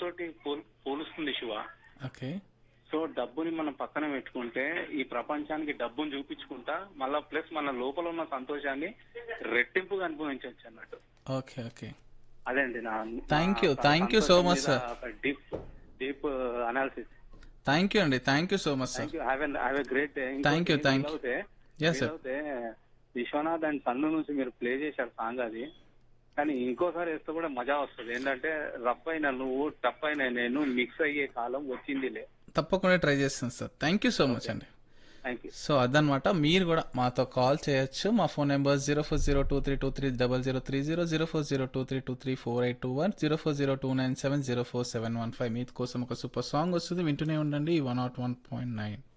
డబ్బుతోటి పోల్- పోలుస్తుంది Shiva okay so డబ్బుని మనం పక్కన పెట్టుకుంటే ఈ ప్రపంచానికి డబ్బుని చూపించుకుంటా మళ్ళా ప్లస్ మన లోపల ఉన్న సంతోషాన్ని రెట్టింపుగా అనుభవించవచ్చు అన్నట్టు ఓకే ఓకే అదే అండి నా Thank you. Thank you so much, sir. Deep deep analysis thank you అండి thank you so much sir thank you have have a great day Thank you, thank you. Yes, sir. అయితే Vishwanath and సన్ను నుంచి మీరు play చేశారు song అది కానీ ఇంకోసారి వేస్తే కూడా మజా వస్తుంది ఏంటంటే రఫ్ అయిన నువ్వు టఫ్ అయిన నేను మిక్స్ అయ్యే కాలం వచ్చిందిలే తప్పకుండా ట్రై చేస్తాను sir thank you so much అండి థ్యాంక్ యూ సో అదనమాట మీరు కూడా మాతో కాల్ చేయొచ్చు మా phone number zero four zero two three two three double zero three zero zero four zero two three two three four eight two one zero four zero two nine seven zero four seven one five మీ కోసం ఒక super song వస్తుంది వింటూనే ఉండండి one not one point nine